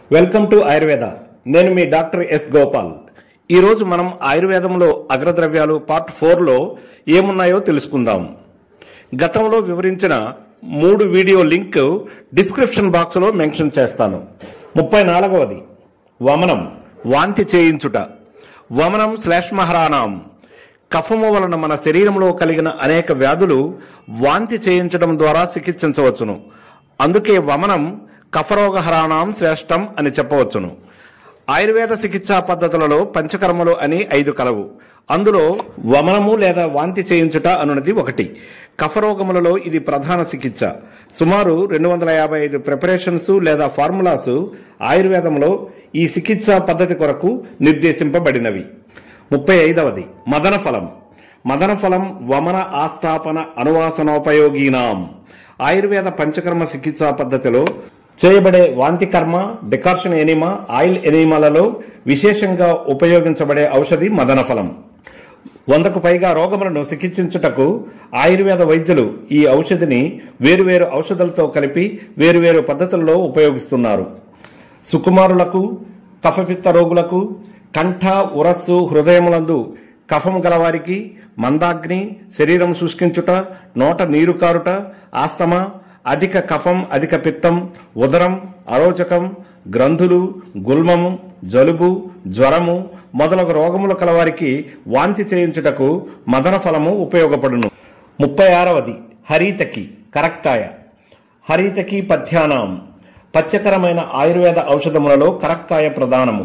welcome to Ayurveda నేను మీ doctor yes Gopal ఈరోజు మనం ఆయుర్వేదంలో అగ్రద్రవ్యాలు పార్ట్ ఫోర్లో ఏమున్నాయో తెలుసుకుందాం గతంలో వివరించిన మూడు వీడియో లింక్ డిస్క్రిప్షన్ బాక్స్లో మెన్షన్ చేస్తాను ముప్పై నాలుగవది వమనం వాంతి చేయించుట వమనం శ్లేష్మహరాణం కఫము వలన మన శరీరంలో కలిగిన అనేక వ్యాధులు వాంతి చేయించడం ద్వారా చికిత్సించవచ్చును అందుకే వమనం కఫరోగహరాణం శ్రేష్టం అని చెప్పవచ్చును ఆయుర్వేద చికిత్సా పద్ధతులలో పంచకర్మలు అని ఐదు కలవు అందులో వమనము లేదా వాంతి చేయించుట అనున్నది ఒకటి కఫరోగములలో ఇది ప్రధాన చికిత్స సుమారు రెండు వందల యాభై ఐదు ప్రిపరేషన్స్ లేదా ఫార్ములాస్ ఆయుర్వేదంలో ఈ చికిత్సా పద్ధతి కొరకు నిర్దేశింపబడినవి ముప్పై ఐదవది మదన ఫలం మదన ఫలం వమన ఆస్థాపన అనువాసనోపయోగీనాం ఆయుర్వేద పంచకర్మ చికిత్సా పద్ధతిలో చేయబడే వాంతి కర్మ డికార్షన్ ఎనిమా ఆయిల్ ఎనిమాలలో విశేషంగా ఉపయోగించబడే ఔషధి మదన ఫలం వందకు పైగా రోగములను చికిత్సించుటకు ఆయుర్వేద వైద్యులు ఈ ఔషధిని వేరువేరు ఔషధాలతో కలిపి వేరువేరు పద్ధతుల్లో ఉపయోగిస్తున్నారు సుకుమారులకు కఫపిత్త రోగులకు కంఠ ఉరస్సు హృదయములందు కఫం గలవారికి మందాగ్ని శరీరం శుష్కించుట నోట నీరు కారుట ఆస్తమా అధిక కఫం అధిక పిత్తం ఉదరం అరోచకం గ్రంథులు గుల్మము జలుబు జ్వరము మొదలగు రోగములు కలవారికి వాంతి చేయించుటకు మదన ఫలము ఉపయోగపడును ముప్పై ఆరవది హరీతకి కరక్కాయ హరీతకి పథ్యానాం పచ్చకరమైన ఆయుర్వేద ఔషధములలో కరక్కాయ ప్రధానము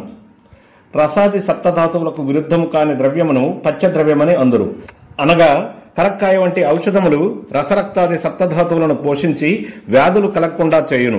రసాది సప్తధాతువులకు విరుద్ధము కాని ద్రవ్యమును పచ్చద్రవ్యమని అందురు అనగా కరక్కాయ వంటి ఔషధములు రసరక్తాది సప్తధాతువులను పోషించి వ్యాధులు కలగకుండా చేయును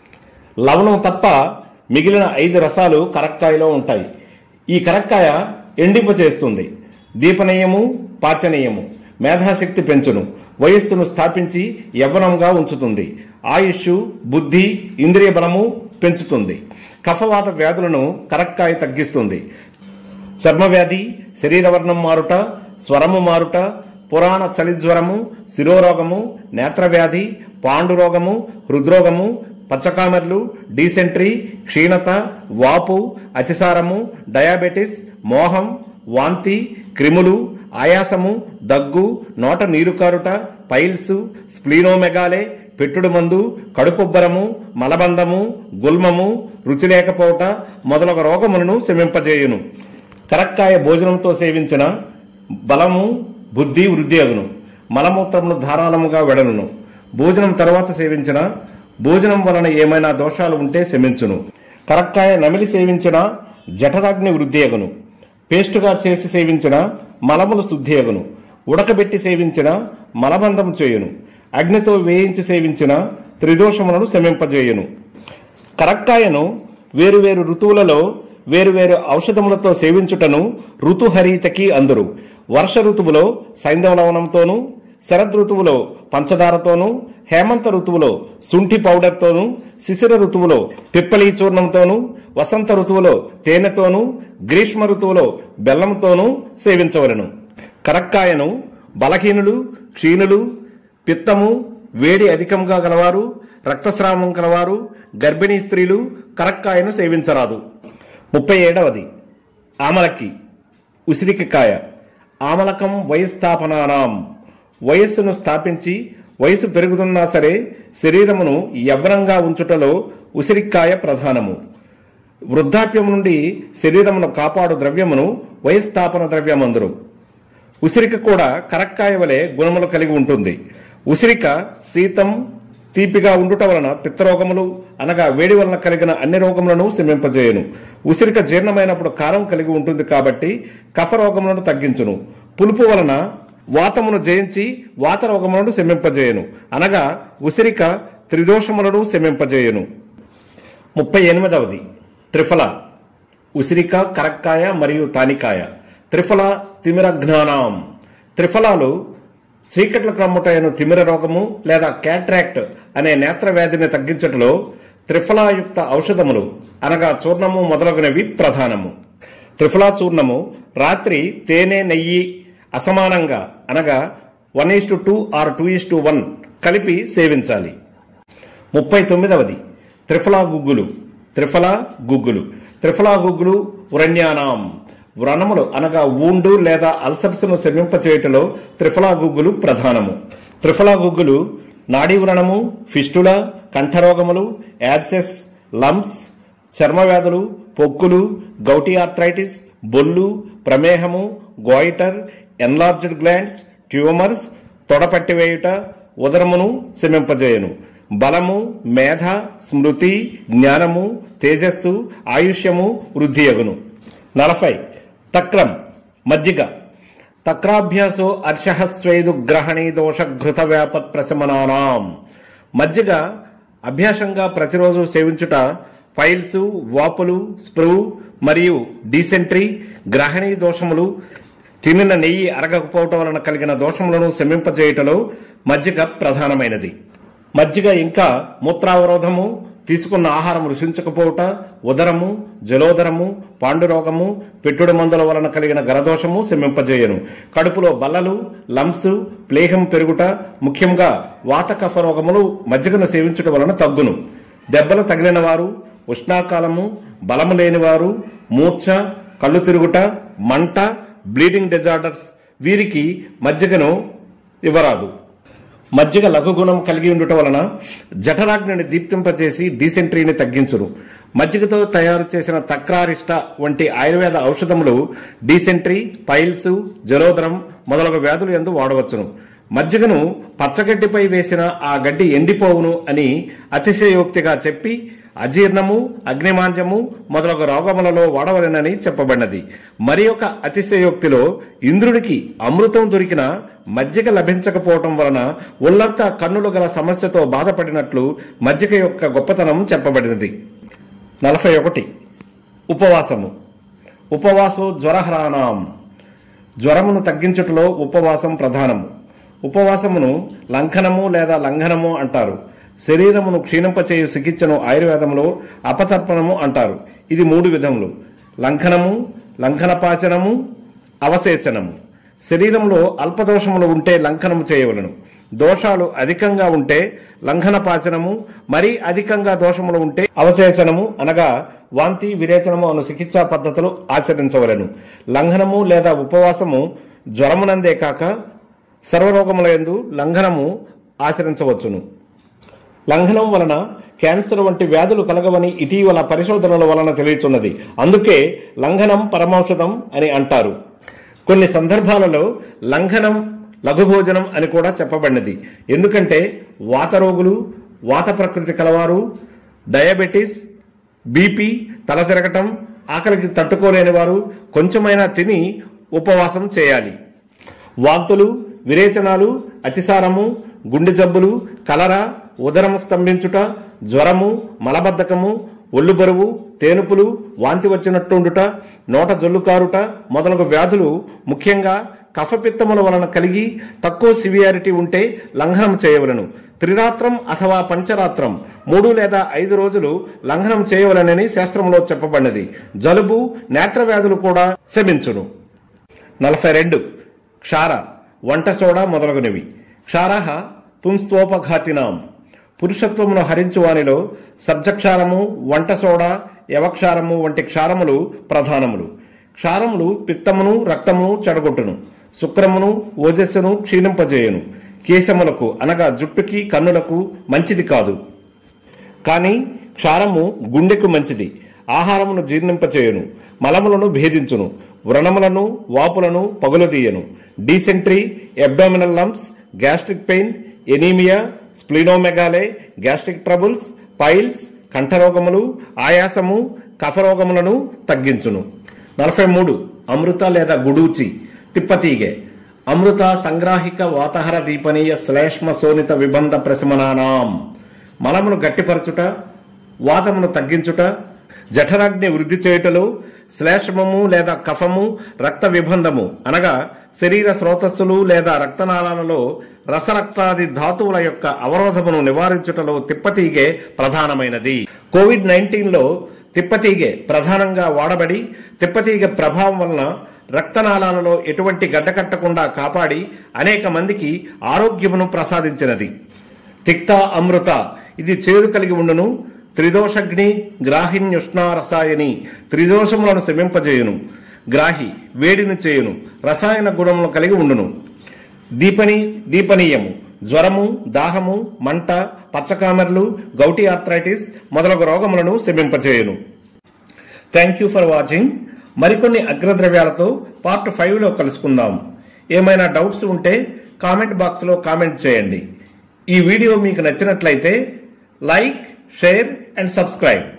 లవణం తప్ప మిగిలిన ఐదు రసాలు కరక్కాయలో ఉంటాయి ఈ కరక్కాయ ఎండింపచేస్తుంది దీపనీయము పాచనీయము మేధాశక్తి పెంచును వయస్సును స్థాపించి యవ్వనంగా ఉంచుతుంది ఆయుష్ బుద్ధి ఇంద్రియ బలము పెంచుతుంది కఫవాత వ్యాధులను కరక్కాయ తగ్గిస్తుంది చర్మవ్యాధి శరీరవర్ణం మారుట స్వరము మారుట పురాణ చలిజ్వరము శిరోరోగము నేత్రవ్యాధి పాండురోగము హృద్రోగము పచ్చకామెర్లు డీసెంట్రీ క్షీణత వాపు అతిసారము డయాబెటిస్ మోహం వాంతి క్రిములు ఆయాసము దగ్గు నోట నీరు కారుట పైల్స్ స్ప్లీనోమెగాలే పెట్టుడు మందు కడుపుబ్బరము మలబంధము గుల్మము రుచి లేకపోవట మొదలగు రోగములను శమింపజేయును కరక్కాయ భోజనంతో సేవించిన బలము బుద్ధి వృద్ధి అగును మలమూత్రమును ధారాళముగా వెడనును భోజనం తర్వాత సేవించిన భోజనం వలన ఏమైనా దోషాలు ఉంటే శమించును కరక్కాయ నమిలి సేవించిన జఠరాగ్ని వృద్ధి అగును పేస్టుగా చేసి సేవించిన మలములు శుద్ధి అగును ఉడకబెట్టి సేవించిన మలబంధం చేయును అగ్నితో వేయించి సేవించిన త్రిదోషములను శమింపజేయును కరక్కాయను వేరువేరు ఋతువులలో వేరువేరు ఔషధములతో సేవించుటను ఋతుహరీతకి అందరు వర్ష ఋతువులో సైంధవ లవణంతోనూ శరద్ ఋతువులో పంచదారతోనూ హేమంత ఋతువులో శుంఠి పౌడర్తోనూ శిశిర ఋతువులో పిప్పలి చూర్ణంతోనూ వసంత ఋతువులో తేనెతోనూ గ్రీష్మ ఋతువులో బెల్లంతోనూ సేవించవలను కరక్కాయను బలహీనులు క్షీణులు పిత్తము వేడి అధికంగా గలవారు రక్తస్రావం గలవారు గర్భిణీ స్త్రీలు కరక్కాయను సేవించరాదు ముప్పై ఏడవది ఆమలకి ఉసిరికకాయ ఆమలకం వయస్థాపనానాం వయస్సును స్థాపించి వయసు పెరుగుతున్నా సరే శరీరమును యవ్వనంగా ఉంచుటలో ఉసిరికాయ ప్రధానము వృద్ధాప్యం నుండి శరీరమును కాపాడు ద్రవ్యమును వయస్థాపన ద్రవ్యమందురు ఉసిరిక కూడా కరక్కాయ వలె గుణములు కలిగి ఉంటుంది ఉసిరిక శీతం తీపిగా ఉండుట వలన పిత్తరోగములు అనగా వేడి వలన కలిగిన అన్ని రోగములను శమింపజేయను ఉసిరిక జీర్ణమైనప్పుడు కారం కలిగి ఉంటుంది కాబట్టి కఫ రోగములను తగ్గించును పులుపు వలన వాతమును జయించి వాత రోగములను శమింపజేయను అనగా ఉసిరిక త్రిదోషములను శమింపజేయను ముప్పై ఎనిమిదవది త్రిఫల ఉసిరిక కరక్కాయ మరియు తానికాయ త్రిఫల తిమిరఘ్నానాం త్రిఫలాలు చీకట్ల క్రమ్ముటైన తిమిర రోగము లేదా క్యాట్రాక్ట్ అనే నేత్ర వ్యాధిని తగ్గించటలో త్రిఫలాయుక్త ఔషధములు అనగా చూర్ణము మొదలగునవి ప్రధానము త్రిఫలా చూర్ణము రాత్రి తేనె నెయ్యి అసమానంగా అనగా one is to two or two is to one కలిపి సేవించాలి ముప్పై తొమ్మిదవది త్రిఫలా గుగ్గులు త్రిఫల గుగ్గులు త్రిఫల గుగ్గులు వ్రణ్యానాం వ్రణములు అనగా ఊండు లేదా అల్సర్స్ ను శమింపచేయుటలో త్రిఫలా గుగ్గులు ప్రధానము త్రిఫలా గుగ్గులు నాడీ వ్రణము ఫిస్టుల కంఠరోగములు యాబ్సెస్ లంప్స్ చర్మ వ్యాధులు పొక్కులు గౌటీ ఆర్థరైటిస్ బొల్లు ప్రమేహము గోయిటర్ ఎన్లార్జ్డ్ గ్లాండ్స్ ట్యూమర్స్ తొడపట్టివేయుట ఉదరమును శమింపజేయను బలము మేధ స్మృతి జ్ఞానము తేజస్సు ఆయుష్యము వృద్ధియగును నలభై తక్రం మజ్జిగ తక్రాభ్యాసో అర్షహస్వేదు గ్రహణీ దోష ఘృత వ్యాపత్ ప్రశమనానాం మజ్జిగ అభ్యాసంగా ప్రతిరోజు సేవించుట ఫైల్స్ వాపులు స్ప్రూ మరియు డీసెంట్రీ గ్రహణీ దోషములు తినిన నెయ్యి అరగకపోవటం వలన కలిగిన దోషములను శమింపజేయుటలో మజ్జిగ ప్రధానమైనది మజ్జిగ ఇంకా మూత్రావరోధము తీసుకున్న ఆహారం రుచించకపోవట ఉదరము జలోదరము పాండురోగము పెట్టుడు మందుల వలన కలిగిన గరదోషము శమింపజేయను కడుపులో బల్లలు లంప్స్ ప్లేహం పెరుగుట ముఖ్యంగా వాత కఫ రోగములు మజ్జిగను సేవించుట వలన తగ్గును దెబ్బలు తగిలిన వారు ఉష్ణాకాలము బలము లేనివారు మూర్ఛ కళ్ళు తిరుగుట మంట బ్లీడింగ్ డిజార్డర్స్ వీరికి మజ్జిగను ఇవ్వరాదు మజ్జిగ లఘుగుణం కలిగి ఉండుట వలన జఠరాగ్నిని దీప్తింపచేసి డీసెంట్రీని తగ్గించును మజ్జిగతో తయారు చేసిన తక్రారిష్ట వంటి ఆయుర్వేద ఔషధములు డీసెంట్రీ పైల్స్ జలోదరం మొదలగు వ్యాధులు ఎందు వాడవచ్చును మజ్జిగను పచ్చగడ్డిపై వేసిన ఆ గడ్డి ఎండిపోవును అని అతిశయోక్తిగా చెప్పి అజీర్ణము అగ్నిమాంద్యము మొదలగు రోగములలో వాడవలెనని చెప్పబడినది మరి ఒక అతిశయోక్తిలో ఇంద్రుడికి అమృతం దొరికిన మజ్జిగ లభించకపోవటం వలన ఒళ్లంతా కన్నులు గల సమస్యతో బాధపడినట్లు మజ్జిగ యొక్క గొప్పతనం చెప్పబడినది నలభై ఒకటి ఉపవాసము ఉపవాసో జ్వరహరాణం జ్వరమును తగ్గించుటలో ఉపవాసం ప్రధానము ఉపవాసమును లంఘనము లేదా లంఘనము అంటారు శరీరమును క్షీణింపచేయు చికిత్సను ఆయుర్వేదంలో అపతర్పణము అంటారు ఇది మూడు విధములు లంఘనము లంఘనపాచనము అవశేచనము శరీరంలో అల్పదోషములు ఉంటే లంఘనము చేయవలను దోషాలు అధికంగా ఉంటే లంఘనపాచనము మరీ అధికంగా దోషములు ఉంటే అవశేషణము అనగా వాంతి విరేచనము అను చికిత్సా పద్ధతులు ఆచరించవలను లంఘనము లేదా ఉపవాసము జ్వరమునందే కాక సర్వరోగముల యందు లంఘనము ఆచరించవచ్చును లంఘనం వలన క్యాన్సర్ వంటి వ్యాధులు కలగవని ఇటీవల పరిశోధనల వలన తెలియచున్నది అందుకే లంఘనం పరమౌషధం అని అంటారు కొన్ని సందర్భాలలో లంఘనం లఘుభోజనం అని కూడా చెప్పబడినది ఎందుకంటే వాత రోగులు వాత ప్రకృతి కలవారు డయాబెటీస్ బీపీ తల తిరగటం ఆకలికి తట్టుకోలేని వారు కొంచెమైనా తిని ఉపవాసం చేయాలి వాంతులు విరేచనాలు అతిసారము గుండె జబ్బులు కలర ఉదరం స్తంభించుట జ్వరము మలబద్ధకము ఒళ్ళు బరువు తేనుపులు వాంతి వచ్చినట్టుండుట నోట జొల్లు కారుట మొదలగు వ్యాధులు ముఖ్యంగా కఫపిత్తముల వలన కలిగి తక్కువ సివియారిటీ ఉంటే లంఘనం చేయవలను త్రిరాత్రం అథవా పంచరాత్రం మూడు లేదా ఐదు రోజులు లంఘనం చేయవలనని శాస్త్రంలో చెప్పబడినది జలుబు నేత్ర వ్యాధులు కూడా శమించును నలభై రెండు క్షార వంట సోడా మొదలగునవి క్షారహ పుంస్వోపఘాతినాం పురుషత్వమును హరించు వానిలో సబ్జక్షారము వంట సోడా యవక్షారము వంటి క్షారములు ప్రధానములు క్షారములు పిత్తమును రక్తమును చెడగొట్టును శుక్రమును ఓజస్సును క్షీణింపజేయును కేశములకు అనగా జుట్టుకి కన్నులకు మంచిది కాదు కానీ క్షారము గుండెకు మంచిది ఆహారమును జీర్ణింపచేయును మలములను భేదించును వ్రణములను వాపులను పగులతీయను dysentery abdominal lumps gastric pain anaemia splenomegaly gastric troubles piles కంఠరోగములు ఆయాసము కఫరోగములను తగ్గించును నలభై మూడు అమృత లేదా గుడూచి తిప్పతీగె అమృత సంగ్రాహిక వాతహర దీపనీయ శ్లేష్మ శోణిత విబంధ ప్రశమనానాం మలమును గట్టిపరచుట వాతమును తగ్గించుట జఠరాగ్ని వృద్ధి చేయుటలో శ్లేష్మము లేదా కఫము రక్త విబంధము అనగా శరీర స్రోతస్సులు లేదా రక్తనాళాలలో రసరక్తాది ధాతువుల యొక్క అవరోధమును నివారించుటలో తిప్పతీగే ప్రధానమైనది కోవిడ్ నైన్టీన్ లో తిప్పతీగె ప్రధానంగా వాడబడి తిప్పతీగె ప్రభావం వలన రక్తనాళాలలో ఎటువంటి గడ్డ కట్టకుండా కాపాడి అనేక మందికి ఆరోగ్యమును ప్రసాదించినది తిక్త అమృత ఇది చేదు కలిగి ఉండును త్రిదోషగ్ని గ్రాహిణ్యుష్ణ రసాయని త్రిదోషములను శమింపజేయును గ్రాహి వేడిని చేయును రసాయన గుణములను కలిగి ఉండును దీపని దీపనీయము జ్వరము దాహము మంట పచ్చకామెర్లు గౌటి ఆర్థరైటిస్ మొదలగు రోగములను శమింపచేయును థ్యాంక్ యూ ఫర్ వాచింగ్ మరికొన్ని అగ్రద్రవ్యాలతో పార్ట్ ఫైవ్ లో కలుసుకుందాం ఏమైనా డౌట్స్ ఉంటే కామెంట్ బాక్స్ లో కామెంట్ చేయండి ఈ వీడియో మీకు నచ్చినట్లయితే లైక్ షేర్ అండ్ సబ్స్క్రైబ్